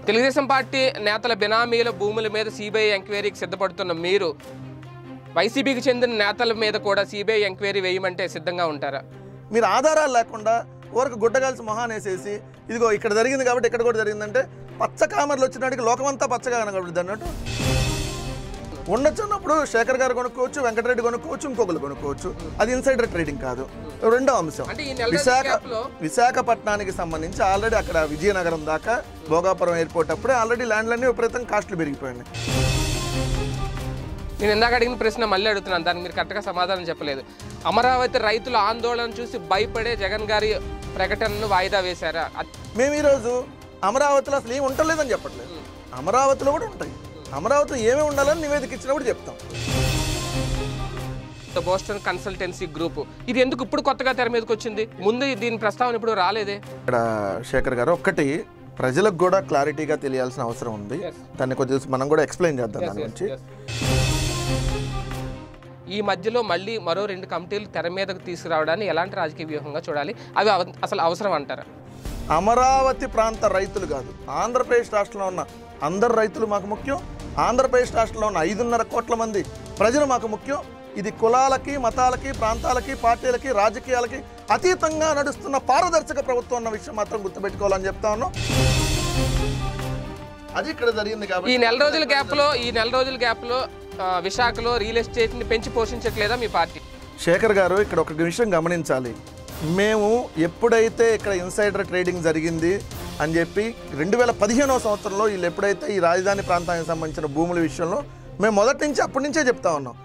Telugu Desam party నేతల బినామీల భూముల మీద సిబిఐ ఎంక్వైరీకి సిద్ధపడుతున్న మీరు వైసీపీకి చెందిన నేతల మీద కూడా సిబిఐ ఎంక్వైరీ వేయమంటే సిద్ధంగా ఉంటారా మీరు ఆధారాలు లేకుండా ఊరకు గుడ్డగాల్సి మొహాన్ వేసేసి ఇదిగో ఇక్కడ జరిగింది కాబట్టి ఇక్కడ కూడా జరిగిందంటే పచ్చ కామర్లు వచ్చినట్టుగా లోకమంతా పచ్చగా కనబడుద్ది అన్నట్టు ఉండొచ్చు అన్నప్పుడు శేఖర్ గారు కొనుక్కోవచ్చు వెంకటరెడ్డి కొనుక్కోవచ్చు ఇంకొకరు కొనుక్కోవచ్చు అది ఇన్సైడర్ ట్రేడింగ్ కాదు రెండో అంశం అంటే ఈ నెల రోజుల విశాఖ గ్యాప్లో విశాఖపట్నానికి సంబంధించి ఆల్రెడీ అక్కడ విజయనగరం దాకా భోగాపురం ఎయిర్పోర్ట్ అప్పుడే ఆల్రెడీ ల్యాండ్లన్నీ విపరీతం కాస్ట్లు పెరిగిపోయినాయి నేను ఇందాక అడిగిన ప్రశ్న మళ్ళీ అడుగుతున్నాను దానికి మీరు కరెక్ట్గా సమాధానం చెప్పలేదు అమరావతి రైతుల ఆందోళన చూసి భయపడే జగన్ గారి ప్రకటనను వాయిదా వేశారా అ- మేము ఈరోజు అమరావతిలో అసలు ఏమి ఉండలేదని చెప్పట్లేదు అమరావతిలో కూడా ఉంటాయి అమరావతిలో ఏమేమి ఉండాలని నివేదిక ఇచ్చినప్పుడు చెప్తాం బోస్టన్ కన్సల్టెన్సీ గ్రూప్ ఇది ఎందుకు ఇప్పుడు కొత్తగా తెర మీదకి వచ్చింది ముందు దీని ప్రస్తావన ఇప్పుడు రాలేదే ఇక్కడ శేఖర్ గారు ఒక్కటి ప్రజలకు కూడా క్లారిటీగా తెలియాల్సిన అవసరం ఉంది Yes. దాన్ని కొద్దిగా మనం కూడా ఎక్స్ప్లెయిన్ చేద్దాం దాని గురించి ఈ మధ్యలో మళ్ళీ మరో రెండు కమిటీలు తెర మీదకు తీసుకురావడాన్ని ఎలాంటి రాజకీయ వ్యూహంగా చూడాలి అవి అవ- అసలు అవసరం అంటారా అమరావతి ప్రాంత రైతులు కాదు ఆంధ్రప్రదేశ్ రాష్ట్రంలో ఉన్న అందరు రైతులు మాకు ముఖ్యం ఆంధ్రప్రదేశ్ రాష్ట్రంలో ఉన్న ఐదున్నర కోట్ల మంది ప్రజలు మాకు ముఖ్యం ఇది కులాలకి మతాలకి ప్రాంతాలకి పార్టీలకి రాజకీయాలకి అతీతంగా నడుస్తున్న పారదర్శక ప్రభుత్వం అన్న విషయం మాత్రం గుర్తుపెట్టుకోవాలని చెప్తా ఉన్నాం అది ఇక్కడ జరిగింది ఈ కాబట్టి నెల రోజుల గ్యాప్ లో ఈ నెల రోజుల గ్యాప్ లో ఆ, విశాఖలో రియల్ ఎస్టేట్ ని పెంచి పోషించట్లేదా మీ పార్టీ శేఖర్ గారు ఇక్కడ ఒక విషయం గమనించాలి మేము ఎప్పుడైతే ఇక్కడ ఇన్సైడర్ ట్రేడింగ్ జరిగింది అని చెప్పి రెండు వేల పదిహేనవ సంవత్సరంలో వీళ్ళు ఎప్పుడైతే ఈ రాజధాని ప్రాంతానికి సంబంధించిన భూముల విషయంలో మేము మొదటి నుంచి అప్పటి నుంచే చెప్తా ఉన్నాం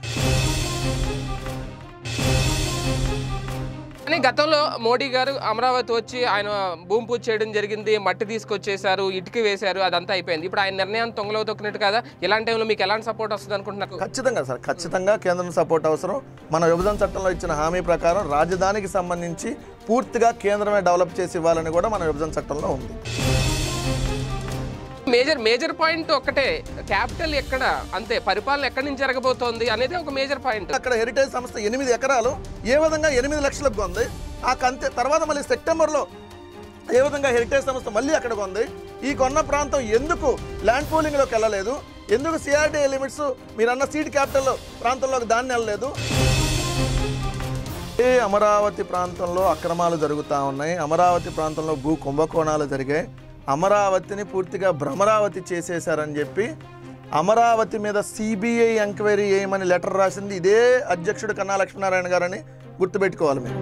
కానీ గతంలో మోడీ గారు అమరావతి వచ్చి ఆయన భూమి పూజ చేయడం జరిగింది మట్టి తీసుకొచ్చేసారు ఇటుక వేశారు అదంతా అయిపోయింది ఇప్పుడు ఆయన నిర్ణయాన్ని తొంగలో తొక్కినట్టు కదా ఇలాంటి టైంలో మీకు ఎలాంటి సపోర్ట్ వస్తుంది అనుకుంటున్నారు ఖచ్చితంగా సార్ ఖచ్చితంగా కేంద్రం సపోర్ట్ అవసరం మన విభజన చట్టంలో ఇచ్చిన హామీ ప్రకారం రాజధానికి సంబంధించి పూర్తిగా కేంద్రమే డెవలప్ చేసి ఇవ్వాలని కూడా మన విభజన చట్టంలో ఉంది మేజర్ మేజర్ పాయింట్ ఒక్కటే క్యాపిటల్ ఎక్కడ అంతే పరిపాలన ఎక్కడి నుంచి జరగబోతోంది అనేది ఒక మేజర్ పాయింట్ అక్కడ హెరిటేజ్ సంస్థ ఎనిమిది ఎకరాలు ఏ విధంగా ఎనిమిది లక్షలకు కొంది ఆ కంతే తర్వాత మళ్ళీ సెప్టెంబర్లో ఏ విధంగా హెరిటేజ్ సంస్థ మళ్ళీ అక్కడ కొంది ఈ కొన్న ప్రాంతం ఎందుకు ల్యాండ్ పూలింగ్లోకి వెళ్ళలేదు ఎందుకు సిఆర్టీ లిమిట్స్ మీరు అన్న సీడ్ క్యాపిటల్ ప్రాంతంలోకి దాన్ని వెళ్ళలేదు ఏ అమరావతి ప్రాంతంలో అక్రమాలు జరుగుతూ ఉన్నాయి అమరావతి ప్రాంతంలో భూ కుంభకోణాలు జరిగాయి అమరావతిని పూర్తిగా భ్రమరావతి చేసేశారని చెప్పి అమరావతి మీద సిబిఐ ఎంక్వైరీ చేయమని లెటర్ రాసింది ఇదే అధ్యక్షుడు కన్నా లక్ష్మీనారాయణ గారని గుర్తుపెట్టుకోవాలి మీరు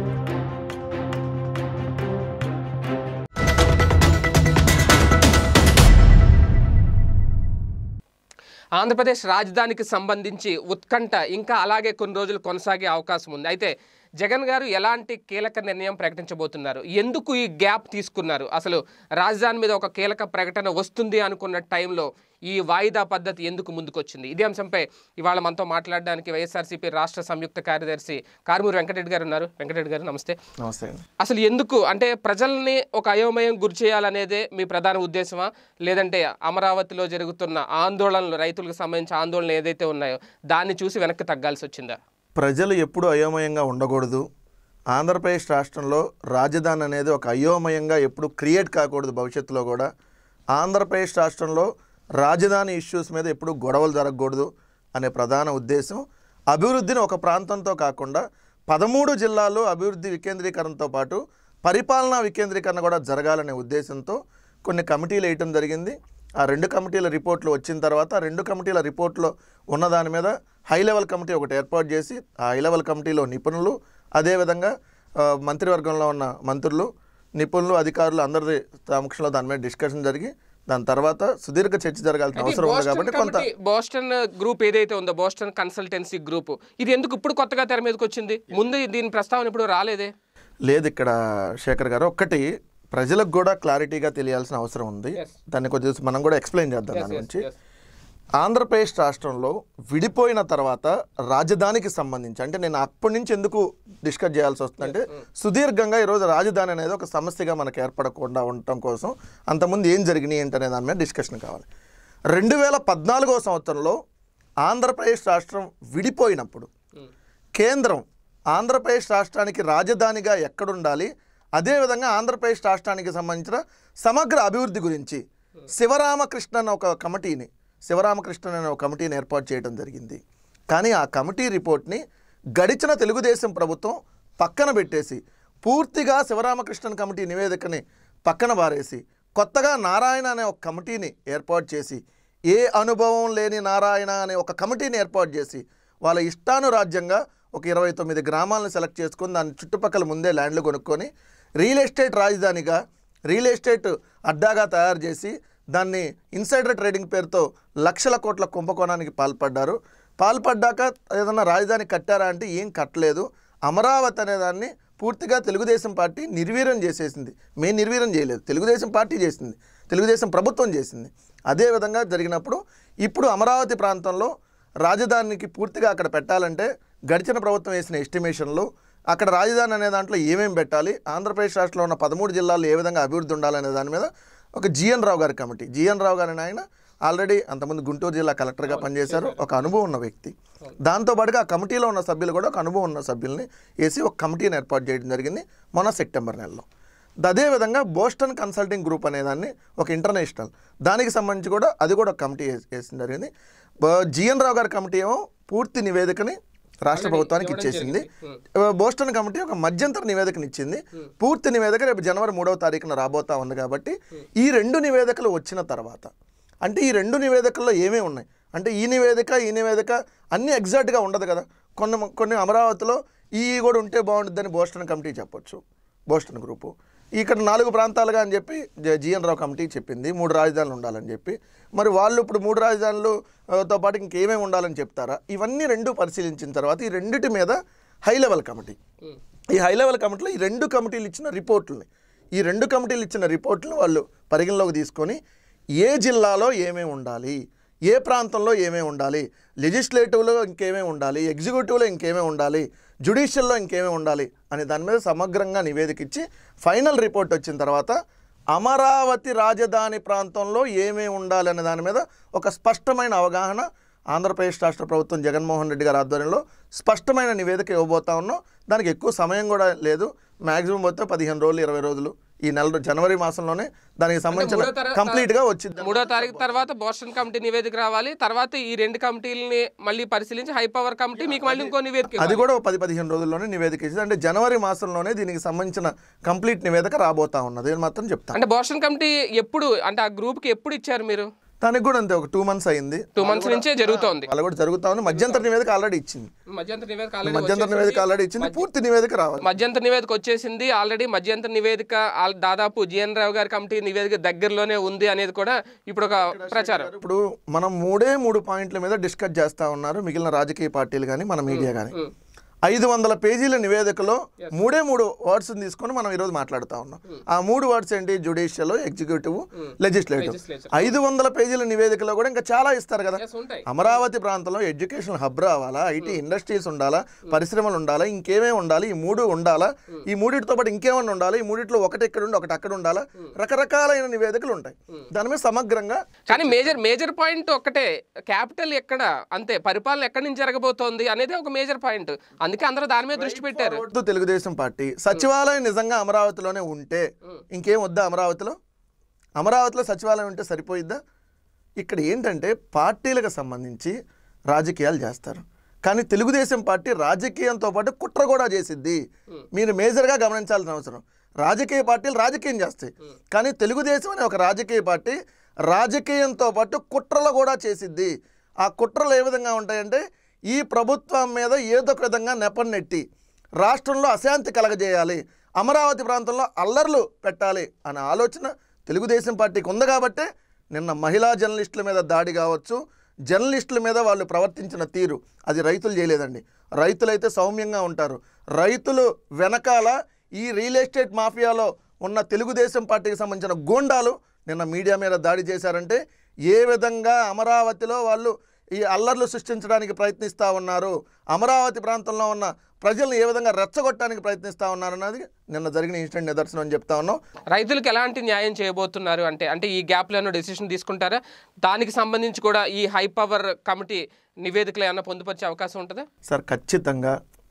ఆంధ్రప్రదేశ్ రాజధానికి సంబంధించి ఉత్కంఠ ఇంకా అలాగే కొన్ని రోజులు కొనసాగే అవకాశం ఉంది అయితే జగన్ గారు ఎలాంటి కీలక నిర్ణయం ప్రకటించబోతున్నారు ఎందుకు ఈ గ్యాప్ తీసుకున్నారు అసలు రాజధాని మీద ఒక కీలక ప్రకటన వస్తుంది అనుకున్న టైంలో ఈ వాయిదా పద్ధతి ఎందుకు ముందుకొచ్చింది ఇదే అంశంపై ఇవాళ మనతో మాట్లాడడానికి వైఎస్ఆర్సీపీ రాష్ట్ర సంయుక్త కార్యదర్శి కారుమూరి వెంకటరెడ్డి గారు ఉన్నారు వెంకటరెడ్డి గారు నమస్తే నమస్తే అండి అసలు ఎందుకు అంటే ప్రజల్ని ఒక అయోమయం గురి చేయాలనేదే మీ ప్రధాన ఉద్దేశమా లేదంటే అమరావతిలో జరుగుతున్న ఆందోళనలు రైతులకు సంబంధించిన ఆందోళనలు ఏదైతే ఉన్నాయో దాన్ని చూసి వెనక్కి తగ్గాల్సి వచ్చిందా ప్రజలు ఎప్పుడు అయోమయంగా ఉండకూడదు ఆంధ్రప్రదేశ్ రాష్ట్రంలో రాజధాని అనేది ఒక అయోమయంగా ఎప్పుడు క్రియేట్ కాకూడదు భవిష్యత్తులో కూడా ఆంధ్రప్రదేశ్ రాష్ట్రంలో రాజధాని ఇష్యూస్ మీద ఎప్పుడు గొడవలు జరగకూడదు అనే ప్రధాన ఉద్దేశం అభివృద్ధిని ఒక ప్రాంతంతో కాకుండా పదమూడు జిల్లాల్లో అభివృద్ధి వికేంద్రీకరణతో పాటు పరిపాలనా వికేంద్రీకరణ కూడా జరగాలనే ఉద్దేశంతో కొన్ని కమిటీలు వేయటం జరిగింది ఆ రెండు కమిటీల రిపోర్ట్లు వచ్చిన తర్వాత ఆ రెండు కమిటీల రిపోర్ట్లో ఉన్న దాని మీద హై లెవెల్ కమిటీ ఒకటి ఏర్పాటు చేసి ఆ హై లెవెల్ కమిటీలో నిపుణులు అదేవిధంగా ఆ, మంత్రివర్గంలో ఉన్న మంత్రులు నిపుణులు అధికారులు అందరి సమక్షంలో దాని మీద డిస్కషన్ జరిగి దాని తర్వాత సుదీర్ఘ చర్చ జరగాల్సిన అవసరం ఉంది బోస్టన్ కాబట్టి కొంత కమిటీ బోస్టన్ గ్రూప్ ఏదైతే ఉందో బోస్టన్ కన్సల్టెన్సీ గ్రూప్ ఇది ఎందుకు ఇప్పుడు కొత్తగా తెర మీదకి వచ్చింది ముందు దీని ప్రస్తావన ఇప్పుడు రాలేదే లేదు ఇక్కడ శేఖర్ గారు ఒక్కటి ప్రజలకు కూడా క్లారిటీగా తెలియాల్సిన అవసరం ఉంది Yes. దాన్ని కొద్దిగా మనం కూడా ఎక్స్ప్లెయిన్ చేద్దాం దాని yes, గురించి yes. ఆంధ్రప్రదేశ్ రాష్ట్రంలో విడిపోయిన తర్వాత రాజధానికి సంబంధించి అంటే నేను అప్పటి నుంచి ఎందుకు డిస్కస్ చేయాల్సి వస్తుందంటే సుదీర్ఘంగా ఈరోజు రాజధాని అనేది ఒక సమస్యగా మనకు ఏర్పడకుండా ఉండటం కోసం అంతకుముందు ఏం జరిగినాయి ఏంటనే దాని మీద డిస్కషన్ కావాలి రెండు వేల పద్నాలుగో సంవత్సరంలో ఆంధ్రప్రదేశ్ రాష్ట్రం విడిపోయినప్పుడు కేంద్రం ఆంధ్రప్రదేశ్ రాష్ట్రానికి రాజధానిగా ఎక్కడుండాలి అదేవిధంగా ఆంధ్రప్రదేశ్ రాష్ట్రానికి సంబంధించిన సమగ్ర అభివృద్ధి గురించి శివరామకృష్ణ అనే ఒక కమిటీని శివరామకృష్ణన్ అనే ఒక కమిటీని ఏర్పాటు చేయడం జరిగింది కానీ ఆ కమిటీ రిపోర్ట్ని గడిచిన తెలుగుదేశం ప్రభుత్వం పక్కన పెట్టేసి పూర్తిగా శివరామకృష్ణన్ కమిటీ నివేదికని పక్కన పారేసి కొత్తగా నారాయణ అనే ఒక కమిటీని ఏర్పాటు చేసి ఏ అనుభవం లేని నారాయణ అనే ఒక కమిటీని ఏర్పాటు చేసి వాళ్ళ ఇష్టానురాజ్యంగా ఒక ఇరవై తొమ్మిది గ్రామాలను సెలెక్ట్ చేసుకొని దాని చుట్టుపక్కల ముందే ల్యాండ్లు కొనుక్కొని రియల్ ఎస్టేట్ రాజధానిగా రియల్ ఎస్టేట్ అడ్డాగా తయారు చేసి దాన్ని ఇన్సైడర్ ట్రేడింగ్ పేరుతో లక్షల కోట్ల కుంభకోణానికి పాల్పడ్డారు పాల్పడ్డాక ఏదన్నా రాజధాని కట్టారా అంటే ఏం కట్టలేదు అమరావతి అనే దాన్ని పూర్తిగా తెలుగుదేశం పార్టీ నిర్వీర్యం చేసేసింది మేము నిర్వీర్యం చేయలేదు తెలుగుదేశం పార్టీ చేసింది తెలుగుదేశం ప్రభుత్వం చేసింది అదే విధంగా జరిగినప్పుడు ఇప్పుడు అమరావతి ప్రాంతంలో రాజధానికి పూర్తిగా అక్కడ పెట్టాలంటే గడిచిన ప్రభుత్వం వేసిన ఎస్టిమేషన్లు అక్కడ రాజధాని అనే దాంట్లో ఏమేమి పెట్టాలి ఆంధ్రప్రదేశ్ రాష్ట్రంలో ఉన్న పదమూడు జిల్లాల్లో ఏ విధంగా అభివృద్ధి ఉండాలనే దాని మీద ఒక జిఎన్ రావు గారి కమిటీ జిఎన్ రావు గారిని ఆయన ఆల్రెడీ అంతకుముందు గుంటూరు జిల్లా కలెక్టర్గా పనిచేశారు ఒక అనుభవం ఉన్న వ్యక్తి దాంతోపాటుగా ఆ కమిటీలో ఉన్న సభ్యులు కూడా ఒక అనుభవం ఉన్న సభ్యుల్ని వేసి ఒక కమిటీని ఏర్పాటు చేయడం జరిగింది మొన్న సెప్టెంబర్ నెలలో అదేవిధంగా బోస్టన్ కన్సల్టింగ్ గ్రూప్ అనేదాన్ని ఒక ఇంటర్నేషనల్ దానికి సంబంధించి కూడా అది కూడా ఒక కమిటీ వేసి- వేసిన జరిగింది బ- జిఎన్ రావు గారి కమిటీ ఏమో పూర్తి నివేదికని రాష్ట్ర ప్రభుత్వానికి ఇచ్చేసింది బోస్టన్ కమిటీ ఒక మధ్యంతర నివేదికను ఇచ్చింది పూర్తి నివేదిక రేపు జనవరి మూడవ తారీఖున రాబోతా ఉంది కాబట్టి ఈ రెండు నివేదికలు వచ్చిన తర్వాత అంటే ఈ రెండు నివేదికల్లో ఏమేమి ఉన్నాయి అంటే ఈ నివేదిక ఈ నివేదిక అన్నీ ఎగ్జాక్ట్గా ఉండదు కదా కొన్ని కొన్ని అమరావతిలో ఈ కూడా ఉంటే బాగుంటుందని బోస్టన్ కమిటీ చెప్పొచ్చు బోస్టన్ గ్రూపు ఇక్కడ నాలుగు ప్రాంతాలుగా అని చెప్పి జ- జిఎన్ రావు కమిటీ చెప్పింది మూడు రాజధానులు ఉండాలని చెప్పి మరి వాళ్ళు ఇప్పుడు మూడు రాజధానులు ఆ, తో పాటు ఇంకేమేమి ఉండాలని చెప్తారా ఇవన్నీ రెండు పరిశీలించిన తర్వాత ఈ రెండిటి మీద హై లెవెల్ కమిటీ ఈ హై లెవెల్ కమిటీలో ఈ రెండు కమిటీలు ఇచ్చిన రిపోర్టుల్ని ఈ రెండు కమిటీలు ఇచ్చిన రిపోర్టులను వాళ్ళు పరిగణలోకి తీసుకొని ఏ జిల్లాలో ఏమేమి ఉండాలి ఏ ప్రాంతంలో ఏమేమి ఉండాలి లెజిస్లేటివ్లో ఇంకేమేమి ఉండాలి ఎగ్జిక్యూటివ్లో ఇంకేమేమి ఉండాలి జ్యుడిషియల్లో ఇంకేమేమి ఉండాలి అనే దాని మీద సమగ్రంగా నివేదిక ఇచ్చి ఫైనల్ రిపోర్ట్ వచ్చిన తర్వాత అమరావతి రాజధాని ప్రాంతంలో ఏమేమి ఉండాలి అనే దాని మీద ఒక స్పష్టమైన అవగాహన ఆంధ్రప్రదేశ్ రాష్ట్ర ప్రభుత్వం జగన్మోహన్ రెడ్డి గారి ఆధ్వర్యంలో స్పష్టమైన నివేదిక ఇవ్వబోతా ఉన్నాం దానికి ఎక్కువ సమయం కూడా లేదు మ్యాక్సిమం పోతే పదిహేను రోజులు ఇరవై రోజులు ఈ నెల జనవరి మాసంలోనే దానికి సంబంధించిన మూడో తర- కంప్లీట్గా వచ్చింది మూడో తారీఖు తర్వాత బోస్టన్ కమిటీ నివేదిక రావాలి తర్వాత ఈ రెండు కమిటీలని మళ్ళీ పరిశీలించి హై పవర్ కమిటీ మీకు మళ్ళీ ఇంకో నివేదిక అది ఇవ్వాలి. కూడా ఒక పది పదిహేను రోజుల్లోనే నివేదిక ఇచ్చింది అంటే జనవరి మాసంలోనే దీనికి సంబంధించిన కంప్లీట్ నివేదిక రాబోతా ఉన్నది అని మాత్రం చెప్తాను అంటే బోస్టన్ కమిటీ ఎప్పుడు అంటే ఆ గ్రూప్ కి ఎప్పుడు ఇచ్చారు మీరు దానికి కూడా అంతే ఒక టూ మంత్స్ అయింది టూ మంత్స్ నుంచే జరుగుతోంది వాళ్ళు కూడా జరుగుతా ఉంది మధ్యంతర నివేదిక ఆల్రెడీ ఇచ్చింది మధ్యంతర నివేదిక already మధ్యంతర నివేదిక ఆల్రెడీ ఇచ్చింది పూర్తి నివేదిక రావాలి మధ్యంతర నివేదిక వచ్చేసింది ఆల్రెడీ మధ్యంతర నివేదిక ఆల్- దాదాపు జిఎన్ రావు గారి కమిటీ నివేదిక దగ్గరలోనే ఉంది అనేది కూడా ఇప్పుడు ఒక ప్రచారం ఇప్పుడు మనం మూడే మూడు పాయింట్ల మీద డిస్కస్ చేస్తా ఉన్నారు మిగిలిన రాజకీయ పార్టీలు కానీ మన మీడియా కానీ ఉమ్. ఐదు వందల పేజీల నివేదికలో మూడే మూడు వర్డ్స్ తీసుకొని మనం ఈరోజు మాట్లాడుతా ఉన్నాం ఆ మూడు వర్డ్స్ ఏంటి జుడిషియల్ ఎగ్జిక్యూటివ్ లెజిస్లేటివ్ Legislature. ఐదు వందల పేజీల నివేదికలో కూడా ఇంకా చాలా ఇస్తారు కదా Yes, ఉంటాయి అమరావతి ప్రాంతంలో ఎడ్యుకేషన్ హబ్ రావాలా ఐటీ ఇండస్ట్రీస్ ఉండాలా పరిశ్రమలు ఉండాలా ఇంకేమేమి ఉండాలి ఈ మూడు ఉండాలా ఈ మూడిటితో పాటు ఇంకేమన్నా ఉండాలి ఈ మూడిట్లో ఒకటి ఇక్కడ ఉండి ఒకటి అక్కడ ఉండాలా రకరకాలైన నివేదికలు ఉంటాయి దాని మీద సమగ్రంగా కానీ మేజర్ మేజర్ పాయింట్ ఒక్కటే క్యాపిటల్ ఎక్కడ అంతే పరిపాలన ఎక్కడి నుంచి జరగబోతోంది అనేది ఒక మేజర్ పాయింట్ అందుకే అందరూ దాని మీద దృష్టి పెట్టారు ఓటు తెలుగుదేశం పార్టీ సచివాలయం నిజంగా అమరావతిలోనే ఉంటే ఇంకేం వద్దా అమరావతిలో అమరావతిలో సచివాలయం ఉంటే సరిపోయిద్దా ఇక్కడ ఏంటంటే పార్టీలకు సంబంధించి రాజకీయాలు చేస్తారు కానీ తెలుగుదేశం పార్టీ రాజకీయంతో పాటు కుట్ర కూడా చేసిద్ది మీరు మేజర్గా గమనించాల్సిన అవసరం రాజకీయ పార్టీలు రాజకీయం చేస్తాయి కానీ తెలుగుదేశం అనే ఒక రాజకీయ పార్టీ రాజకీయంతో పాటు కుట్రలు కూడా చేసిద్ది ఆ కుట్రలు ఏ విధంగా ఉంటాయంటే ఈ ప్రభుత్వం మీద ఏదో ఒక విధంగా నెపం నెట్టి రాష్ట్రంలో అశాంతి కలగజేయాలి అమరావతి ప్రాంతంలో అల్లర్లు పెట్టాలి అనే ఆలోచన తెలుగుదేశం పార్టీకి ఉంది కాబట్టే నిన్న మహిళా జర్నలిస్టుల మీద దాడి కావచ్చు జర్నలిస్టుల మీద వాళ్ళు ప్రవర్తించిన తీరు అది రైతులు చేయలేదండి రైతులైతే సౌమ్యంగా ఉంటారు రైతులు వెనకాల ఈ రియల్ ఎస్టేట్ మాఫియాలో ఉన్న తెలుగుదేశం పార్టీకి సంబంధించిన గూండాలు నిన్న మీడియా మీద దాడి చేశారంటే ఏ విధంగా అమరావతిలో వాళ్ళు ఈ అల్లర్లు సృష్టించడానికి ప్రయత్నిస్తూ ఉన్నారు అమరావతి ప్రాంతంలో ఉన్న ప్రజలను ఏ విధంగా రెచ్చగొట్టడానికి ప్రయత్నిస్తూ ఉన్నారన్నది నిన్న జరిగిన ఇన్సిడెంట్ నిదర్శనం అని చెప్తా ఉన్నాం రైతులకు ఎలాంటి న్యాయం చేయబోతున్నారు అంటే అంటే ఈ గ్యాప్లను డెసిషన్ తీసుకుంటారా దానికి సంబంధించి కూడా ఈ హై పవర్ కమిటీ నివేదికలు ఏమైనా పొందుపరిచే అవకాశం ఉంటుందా సార్ ఖచ్చితంగా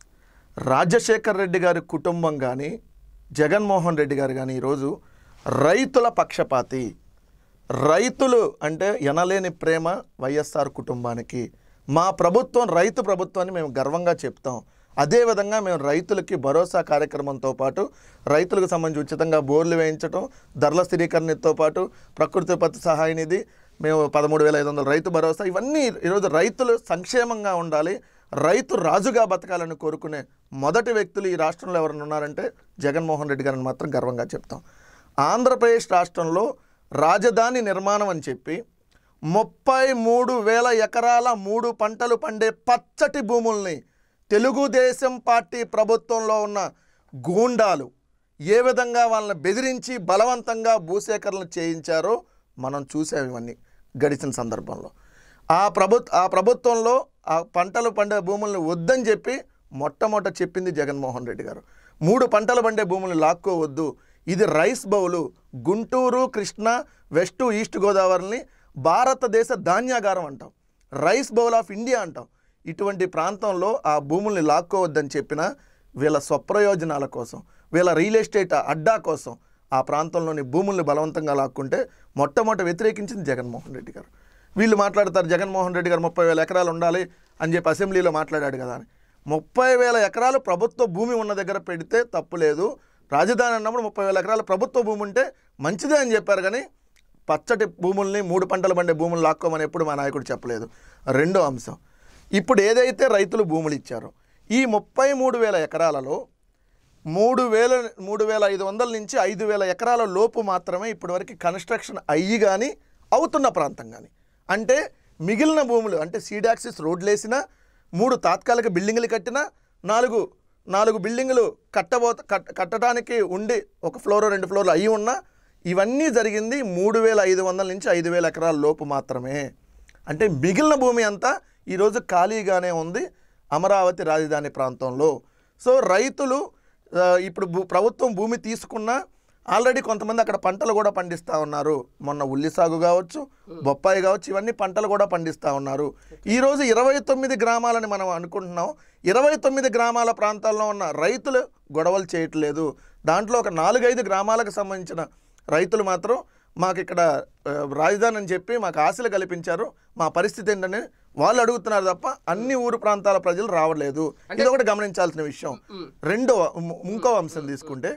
రాజశేఖర్ రెడ్డి గారి కుటుంబం కానీ జగన్మోహన్ రెడ్డి గారు కానీ ఈరోజు రైతుల పక్షపాతి రైతులు అంటే ఎనలేని ప్రేమ వైఎస్ఆర్ కుటుంబానికి మా ప్రభుత్వం రైతు ప్రభుత్వాన్ని మేము గర్వంగా చెప్తాం అదేవిధంగా మేము రైతులకి భరోసా కార్యక్రమంతో పాటు రైతులకు సంబంధించి ఉచితంగా బోర్లు వేయించడం ధరల స్థిరీకరణతో పాటు ప్రకృతి విపత్తు సహాయ నిధి మేము పదమూడు వేల ఐదు వందల రైతు భరోసా ఇవన్నీ ఈరోజు రైతులు సంక్షేమంగా ఉండాలి రైతు రాజుగా బతకాలని కోరుకునే మొదటి వ్యక్తులు ఈ రాష్ట్రంలో ఎవరైనా ఉన్నారంటే జగన్మోహన్ రెడ్డి గారిని మాత్రం గర్వంగా చెప్తాం ఆంధ్రప్రదేశ్ రాష్ట్రంలో రాజధాని నిర్మాణం అని చెప్పి ముప్పై మూడు వేల ఎకరాల మూడు పంటలు పండే పచ్చటి భూముల్ని తెలుగుదేశం పార్టీ ప్రభుత్వంలో ఉన్న గూండాలు ఏ విధంగా వాళ్ళని బెదిరించి బలవంతంగా భూసేకరణలు చేయించారో మనం చూసాం ఇవన్నీ గడిచిన సందర్భంలో ఆ ప్రభు ఆ ప్రభుత్వంలో ఆ పంటలు పండే భూముల్ని వద్దని చెప్పి మొట్టమొదట చెప్పింది జగన్మోహన్ రెడ్డి గారు మూడు పంటలు పండే భూములు లాక్కోవద్దు ఇది rice bowl Guntur Krishna west east గోదావరిని భారతదేశ ధాన్యాగారం అంటాం రైస్ బౌల్ ఆఫ్ ఇండియా అంటాం ఇటువంటి ప్రాంతంలో ఆ భూముల్ని లాక్కోవద్దని చెప్పిన వీళ్ళ స్వప్రయోజనాల కోసం వీళ్ళ రియల్ ఎస్టేట్ అడ్డా కోసం ఆ ప్రాంతంలోని భూముల్ని బలవంతంగా లాక్కుంటే మొట్టమొదట వ్యతిరేకించింది జగన్మోహన్ రెడ్డి గారు వీళ్ళు మాట్లాడతారు జగన్మోహన్ రెడ్డి గారు ముప్పై వేల ఎకరాలు ఉండాలి అని చెప్పి అసెంబ్లీలో మాట్లాడాడు కదా అని ముప్పై వేల ఎకరాలు ప్రభుత్వ భూమి ఉన్న దగ్గర పెడితే తప్పు లేదు రాజధాని అన్నప్పుడు ముప్పై వేల ఎకరాల ప్రభుత్వ భూమి ఉంటే మంచిదే అని చెప్పారు కానీ పచ్చటి భూముల్ని మూడు పంటలు పండే భూములు లాక్కోమని ఎప్పుడు మా నాయకుడు చెప్పలేదు రెండో అంశం ఇప్పుడు ఏదైతే రైతులు భూములు ఇచ్చారో ఈ ముప్పై మూడు వేల ఎకరాలలో మూడు వేల మూడు వేల ఐదు వందల నుంచి ఐదు వేల ఎకరాల లోపు మాత్రమే ఇప్పటివరకు కన్స్ట్రక్షన్ అయ్యి కానీ అవుతున్న ప్రాంతం కానీ అంటే మిగిలిన భూములు అంటే సీడాక్సిస్ రోడ్లు వేసినా మూడు తాత్కాలిక బిల్డింగులు కట్టినా నాలుగు నాలుగు బిల్డింగులు కట్టబో కట్ కట్టడానికి ఉండి ఒక ఫ్లోర్ రెండు ఫ్లోర్లు అయి ఉన్నా ఇవన్నీ జరిగింది మూడు వేల ఐదు వందల నుంచి ఐదు వేల ఎకరాల లోపు మాత్రమే అంటే మిగిలిన భూమి అంతా ఈరోజు ఖాళీగానే ఉంది అమరావతి రాజధాని ప్రాంతంలో సో రైతులు ఆ, ఇప్పుడు భూ ప్రభుత్వం భూమి తీసుకున్నా ఆల్రెడీ కొంతమంది అక్కడ పంటలు కూడా పండిస్తూ ఉన్నారు మొన్న ఉల్లి సాగు కావచ్చు బొప్పాయి కావచ్చు ఇవన్నీ పంటలు కూడా పండిస్తూ ఉన్నారు ఈరోజు ఇరవై తొమ్మిది గ్రామాలని మనం అనుకుంటున్నాం ఇరవై తొమ్మిది గ్రామాల ప్రాంతాల్లో ఉన్న రైతులు గొడవలు చేయట్లేదు దాంట్లో ఒక నాలుగైదు గ్రామాలకు సంబంధించిన రైతులు మాత్రం మాకు ఇక్కడ ఆ, రాజధాని అని చెప్పి మాకు ఆశలు కల్పించారు మా పరిస్థితి ఏంటని వాళ్ళు అడుగుతున్నారు తప్ప అన్ని ఊరు ప్రాంతాల ప్రజలు రావట్లేదు ఇది ఒకటి గమనించాల్సిన విషయం రెండో ము- ఇంకో అంశం తీసుకుంటే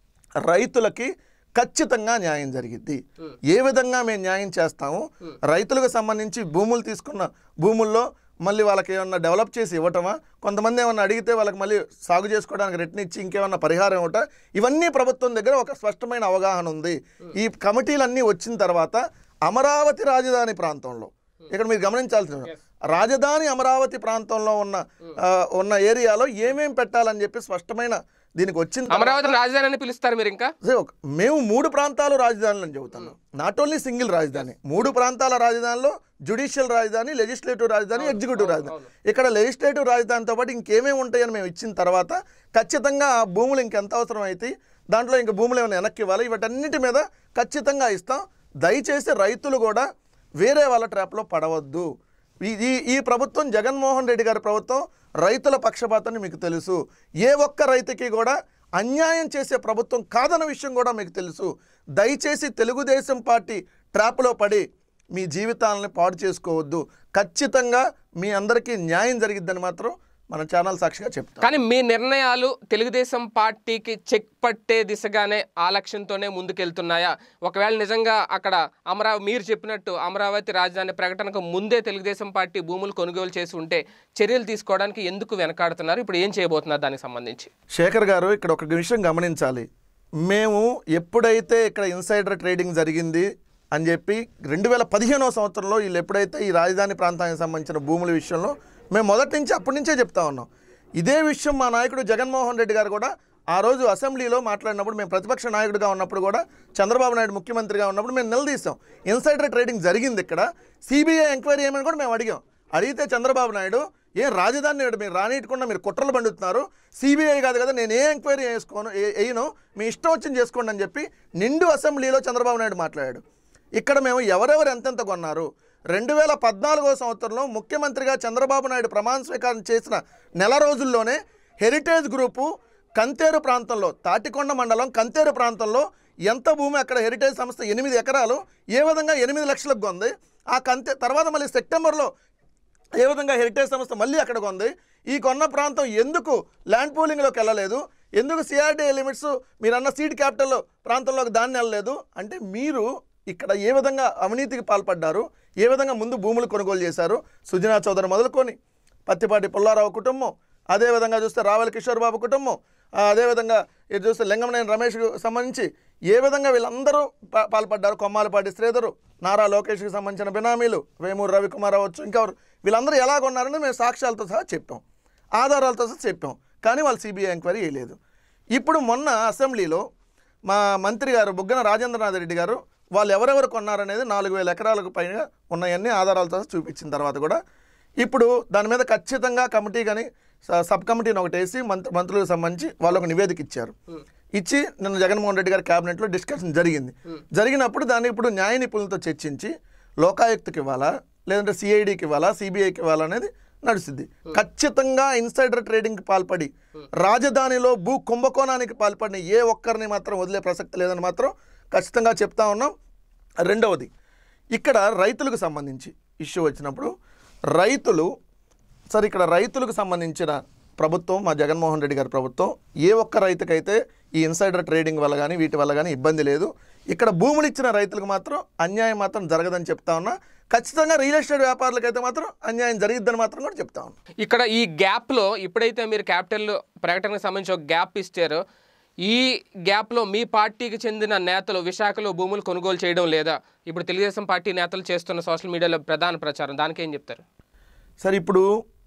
రైతులకి ఖచ్చితంగా న్యాయం జరిగిద్ది ఏ విధంగా మేము న్యాయం చేస్తాము రైతులకు సంబంధించి భూములు తీసుకున్న భూముల్లో మళ్ళీ వాళ్ళకి ఏమన్నా డెవలప్ చేసి ఇవ్వటమా కొంతమంది ఏమన్నా అడిగితే వాళ్ళకి మళ్ళీ సాగు చేసుకోవడానికి రిటర్న్ ఇచ్చి ఇంకేమన్నా పరిహారం ఇవ్వట ఇవన్నీ ప్రభుత్వం దగ్గర ఒక స్పష్టమైన అవగాహన ఉంది ఈ కమిటీలన్నీ వచ్చిన తర్వాత అమరావతి రాజధాని ప్రాంతంలో ఇక్కడ మీరు గమనించాల్సిన రాజధాని అమరావతి ప్రాంతంలో ఉన్న ఆ, ఉన్న ఏరియాలో ఏమేం పెట్టాలని చెప్పి స్పష్టమైన దీనికి వచ్చిన తర్వాత- అమరావతి రాజధాని అని పిలుస్తారు మీరు ఇంకా అదే ఒక- మేము మూడు ప్రాంతాలు రాజధానులు అని చెబుతున్నాం నాట్ ఓన్లీ సింగిల్ రాజధాని మూడు ప్రాంతాల రాజధానిలో జుడిషియల్ రాజధాని లెజిస్లేటివ్ రాజధాని ఎగ్జిక్యూటివ్ రాజధాని ఇక్కడ లెజిస్లేటివ్ రాజధానితో పాటు ఇంకేమేమి ఉంటాయని మేము ఇచ్చిన తర్వాత ఖచ్చితంగా ఆ భూములు ఇంకెంత అవసరం అయితే దాంట్లో ఇంక భూములు ఏమైనా వెనక్కి ఇవ్వాలి వీటన్నిటి మీద ఖచ్చితంగా ఇస్తాం దయచేసి రైతులు కూడా వేరే వాళ్ళ ట్రాప్లో పడవద్దు ఈ- ఈ ఈ ప్రభుత్వం జగన్మోహన్ రెడ్డి గారి ప్రభుత్వం రైతుల పక్షపాతాన్ని మీకు తెలుసు ఏ ఒక్క రైతుకి కూడా అన్యాయం చేసే ప్రభుత్వం కాదన్న విషయం కూడా మీకు తెలుసు దయచేసి తెలుగుదేశం పార్టీ ట్రాప్లో పడి మీ జీవితాలని పాడు చేసుకోవద్దు ఖచ్చితంగా మీ అందరికీ న్యాయం జరిగిద్దని మాత్రం మన ఛానల్ సాక్షిగా చెప్తాం కానీ మీ నిర్ణయాలు తెలుగుదేశం పార్టీకి చెక్ పట్టే దిశగానే ఆ లక్ష్యంతోనే ముందుకెళ్తున్నాయా ఒకవేళ నిజంగా అక్కడ అమరావతి మీరు చెప్పినట్టు అమరావతి రాజధాని ప్రకటనకు ముందే తెలుగుదేశం పార్టీ భూములు కొనుగోలు చేసి ఉంటే చర్యలు తీసుకోవడానికి ఎందుకు వెనకాడుతున్నారు ఇప్పుడు ఏం చేయబోతున్నారు దానికి సంబంధించి శేఖర్ గారు ఇక్కడ ఒక విషయం గమనించాలి మేము ఎప్పుడైతే ఇక్కడ ఇన్సైడర్ ట్రేడింగ్ జరిగింది అని చెప్పి రెండు వేల పదిహేనవ సంవత్సరంలో వీళ్ళు ఎప్పుడైతే ఈ రాజధాని ప్రాంతానికి సంబంధించిన భూముల విషయంలో మేము మొదటి నుంచి అప్పటి నుంచే చెప్తా ఉన్నాం ఇదే విషయం మా నాయకుడు జగన్మోహన్ రెడ్డి గారు కూడా ఆ రోజు అసెంబ్లీలో మాట్లాడినప్పుడు మేము ప్రతిపక్ష నాయకుడిగా ఉన్నప్పుడు కూడా చంద్రబాబు నాయుడు ముఖ్యమంత్రిగా ఉన్నప్పుడు మేము నిలదీసాం ఇన్సైడర్ ట్రేడింగ్ జరిగింది ఇక్కడ సిబిఐ ఎంక్వైరీ ఏమని కూడా మేము అడిగాం అడిగితే చంద్రబాబు నాయుడు ఏం రాజధాని ఇక్కడ మీరు రానియకుండా మీరు కుట్రలు పండుతున్నారు సిబిఐ కాదు కదా నేను ఏ ఎంక్వైరీ చేసుకోను ఏ- వేయను మీ ఇష్టం వచ్చింది చేసుకోండి అని చెప్పి నిండు అసెంబ్లీలో చంద్రబాబు నాయుడు మాట్లాడాడు ఇక్కడ మేము ఎవరెవరు ఎంతెంత కొన్నారు రెండు వేల పద్నాలుగో సంవత్సరంలో ముఖ్యమంత్రిగా చంద్రబాబు నాయుడు ప్రమాణ స్వీకారం చేసిన నెల రోజుల్లోనే హెరిటేజ్ గ్రూపు కంతేరు ప్రాంతంలో తాటికొండ మండలం కంతేరు ప్రాంతంలో ఎంత భూమి అక్కడ హెరిటేజ్ సంస్థ ఎనిమిది ఎకరాలు ఏ విధంగా ఎనిమిది లక్షలకు కొంది ఆ కంతే తర్వాత మళ్ళీ సెప్టెంబర్లో ఏ విధంగా హెరిటేజ్ సంస్థ మళ్ళీ అక్కడ కొంది ఈ కొన్న ప్రాంతం ఎందుకు ల్యాండ్ పూలింగ్లోకి వెళ్ళలేదు ఎందుకు సిఆర్డీ లిమిట్స్ మీరు అన్న సీడ్ క్యాపిటల్ ప్రాంతంలోకి దాన్ని వెళ్ళలేదు అంటే మీరు ఇక్కడ ఏ విధంగా అవినీతికి పాల్పడ్డారు ఏ విధంగా ముందు భూములు కొనుగోలు చేశారు సుజనా చౌదరి మొదలుకొని పత్తిపాటి పుల్లారావు కుటుంబం అదేవిధంగా చూస్తే రావెల కిషోర్ బాబు కుటుంబం ఆ, అదేవిధంగా ఇది చూస్తే లింగమనేని రమేష్కి సంబంధించి ఏ విధంగా వీళ్ళందరూ పా- పాల్పడ్డారు కొమ్మాలపాటి శ్రీధరు నారా లోకేష్కి సంబంధించిన బినామీలు వేమూరు రవికుమార్ అవ్వచ్చు ఇంకెవరు వీళ్ళందరూ ఎలా కొన్నారని మేము సాక్ష్యాలతో సహా చెప్పాం ఆధారాలతో సహా చెప్పాం కానీ వాళ్ళు సిబిఐ ఎంక్వైరీ చేయలేదు ఇప్పుడు మొన్న అసెంబ్లీలో మా మంత్రి గారు బుగ్గన రాజేంద్రనాథ్ రెడ్డి గారు వాళ్ళు ఎవరెవరు కొన్నారనేది నాలుగు వేల ఎకరాలకు పైన ఉన్నాయన్ని ఆధారాలతో చూపించిన తర్వాత కూడా ఇప్పుడు దాని మీద ఖచ్చితంగా కమిటీ కానీ స- సబ్ కమిటీని ఒకటి వేసి మంత్రి మంత్రులకు సంబంధించి వాళ్ళు ఒక నివేదిక ఇచ్చారు ఇచ్చి నిన్న జగన్మోహన్ రెడ్డి గారి క్యాబినెట్లో డిస్కషన్ జరిగింది జరిగినప్పుడు దాన్ని ఇప్పుడు న్యాయ నిపుణులతో చర్చించి లోకాయుక్తకి ఇవ్వాలా లేదంటే సిఐడికి ఇవ్వాలా సిబిఐకి ఇవ్వాలా అనేది నడుస్తుంది ఖచ్చితంగా ఇన్సైడర్ ట్రేడింగ్కి పాల్పడి రాజధానిలో భూ కుంభకోణానికి పాల్పడిన ఏ ఒక్కరిని మాత్రం వదిలే ప్రసక్తి లేదని మాత్రం ఖచ్చితంగా చెప్తా ఉన్నాం రెండవది ఇక్కడ రైతులకు సంబంధించి ఇష్యూ వచ్చినప్పుడు రైతులు సరే ఇక్కడ రైతులకు సంబంధించిన ప్రభుత్వం మా జగన్మోహన్ రెడ్డి గారి ప్రభుత్వం ఏ ఒక్క రైతుకైతే ఈ ఇన్సైడర్ ట్రేడింగ్ వల్ల కానీ వీటి వల్ల కానీ ఇబ్బంది లేదు ఇక్కడ భూములు ఇచ్చిన రైతులకు మాత్రం అన్యాయం మాత్రం జరగదని చెప్తా ఉన్నా ఖచ్చితంగా రియల్ ఎస్టేట్ వ్యాపారులకైతే మాత్రం అన్యాయం జరిగిద్దని మాత్రం కూడా చెప్తా ఉన్నా ఇక్కడ ఈ గ్యాప్లో ఇప్పుడైతే మీరు క్యాపిటల్ ప్రకటనకు సంబంధించి ఒక గ్యాప్ ఇచ్చారో ఈ గ్యాప్లో మీ పార్టీకి చెందిన నేతలు విశాఖలో భూములు కొనుగోలు చేయడం లేదా ఇప్పుడు తెలుగుదేశం పార్టీ నేతలు చేస్తున్న సోషల్ మీడియాలో ప్రధాన ప్రచారం దానికి ఏం చెప్తారు సరే ఇప్పుడు